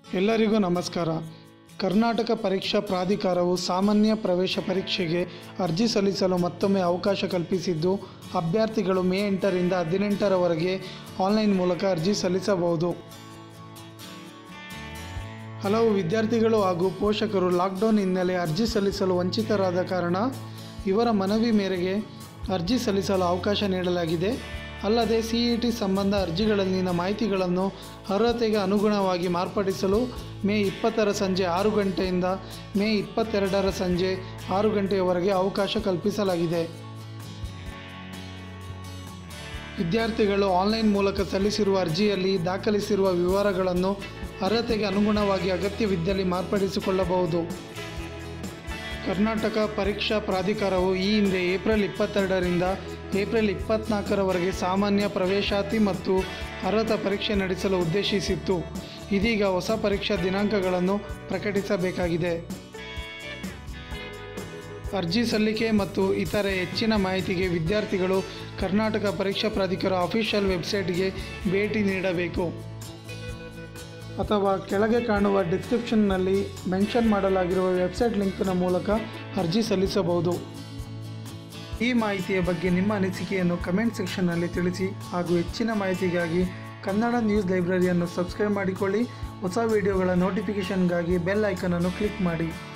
ಎಲ್ಲರಿಗೂ ನಮಸ್ಕಾರ ಕರ್ನಾಟಕ ಪರೀಕ್ಷಾ ಪ್ರಾಧಿಕಾರವು ಸಾಮಾನ್ಯ ಪ್ರವೇಶ ಪರೀಕ್ಷೆಗೆ ಅರ್ಜಿ ಸಲ್ಲಿಸಲು ಮತ್ತೊಮ್ಮೆ ಅವಕಾಶ ಕಲ್ಪಿಸಿದ್ದು ಅಭ್ಯರ್ಥಿಗಳು ಮೇ ಎಂಟರಿಂದ ಹದಿನೆಂಟರವರೆಗೆ ಆನ್ಲೈನ್ ಮೂಲಕ ಅರ್ಜಿ ಸಲ್ಲಿಸಬಹುದು ಹಲವು ವಿದ್ಯಾರ್ಥಿಗಳು ಹಾಗೂ ಪೋಷಕರು ಲಾಕ್ಡೌನ್ ಹಿನ್ನೆಲೆ ಅರ್ಜಿ ಸಲ್ಲಿಸಲು ವಂಚಿತರಾದ ಕಾರಣ ಇವರ ಮನವಿ ಮೇರೆಗೆ ಅರ್ಜಿ ಸಲ್ಲಿಸಲು ಅವಕಾಶ ನೀಡಲಾಗಿದೆ ಅಲ್ಲದೆ ಸಿಇಟಿ ಸಂಬಂಧ ಅರ್ಜಿಗಳಲ್ಲಿನ ಮಾಹಿತಿಗಳನ್ನು ಅರ್ಹತೆಗೆ ಅನುಗುಣವಾಗಿ ಮಾರ್ಪಡಿಸಲು ಮೇ ಇಪ್ಪತ್ತರ ಸಂಜೆ ಆರು ಗಂಟೆಯಿಂದ ಮೇ ಇಪ್ಪತ್ತೆರಡರ ಸಂಜೆ ಆರು ಗಂಟೆಯವರೆಗೆ ಅವಕಾಶ ಕಲ್ಪಿಸಲಾಗಿದೆ ವಿದ್ಯಾರ್ಥಿಗಳು ಆನ್ಲೈನ್ ಮೂಲಕ ಸಲ್ಲಿಸಿರುವ ಅರ್ಜಿಯಲ್ಲಿ ದಾಖಲಿಸಿರುವ ವಿವರಗಳನ್ನು ಅರ್ಹತೆಗೆ ಅನುಗುಣವಾಗಿ ಅಗತ್ಯವಿದ್ದಲ್ಲಿ ಮಾರ್ಪಡಿಸಿಕೊಳ್ಳಬಹುದು ಕರ್ನಾಟಕ ಪರೀಕ್ಷಾ ಪ್ರಾಧಿಕಾರವು ಈ ಹಿಂದೆ ಏಪ್ರಿಲ್ ಇಪ್ಪತ್ತೆರಡರಿಂದ ಏಪ್ರಿಲ್ ಇಪ್ಪತ್ನಾಲ್ಕರವರೆಗೆ ಸಾಮಾನ್ಯ ಪ್ರವೇಶಾತಿ ಮತ್ತು ಅರ್ಹತಾ ಪರೀಕ್ಷೆ ನಡೆಸಲು ಉದ್ದೇಶಿಸಿತ್ತು ಇದೀಗ ಹೊಸ ಪರೀಕ್ಷಾ ದಿನಾಂಕಗಳನ್ನು ಪ್ರಕಟಿಸಬೇಕಾಗಿದೆ ಅರ್ಜಿ ಸಲ್ಲಿಕೆ ಮತ್ತು ಇತರೆ ಹೆಚ್ಚಿನ ಮಾಹಿತಿಗೆ ವಿದ್ಯಾರ್ಥಿಗಳು ಕರ್ನಾಟಕ ಪರೀಕ್ಷಾ ಪ್ರಾಧಿಕಾರ ಅಫಿಷಿಯಲ್ ವೆಬ್ಸೈಟ್ಗೆ ಭೇಟಿ ನೀಡಬೇಕು ಅಥವಾ ಕೆಳಗೆ ಕಾಣುವ ಡಿಸ್ಕ್ರಿಪ್ಷನ್ನಲ್ಲಿ ಮೆನ್ಷನ್ ಮಾಡಲಾಗಿರುವ ವೆಬ್ಸೈಟ್ ಲಿಂಕ್ನ ಮೂಲಕ ಅರ್ಜಿ ಸಲ್ಲಿಸಬಹುದು ಈ ಮಾಹಿತಿಯ ಬಗ್ಗೆ ನಿಮ್ಮ ಅನಿಸಿಕೆಯನ್ನು ಕಮೆಂಟ್ ಸೆಕ್ಷನ್ನಲ್ಲಿ ತಿಳಿಸಿ ಹಾಗೂ ಹೆಚ್ಚಿನ ಮಾಹಿತಿಗಾಗಿ ಕನ್ನಡ ನ್ಯೂಸ್ ಲೈಬ್ರರಿಯನ್ನು ಸಬ್ಸ್ಕ್ರೈಬ್ ಮಾಡಿಕೊಳ್ಳಿ ಹೊಸ ವಿಡಿಯೋಗಳ ನೋಟಿಫಿಕೇಷನ್ಗಾಗಿ ಬೆಲ್ ಐಕನನ್ನು ಕ್ಲಿಕ್ ಮಾಡಿ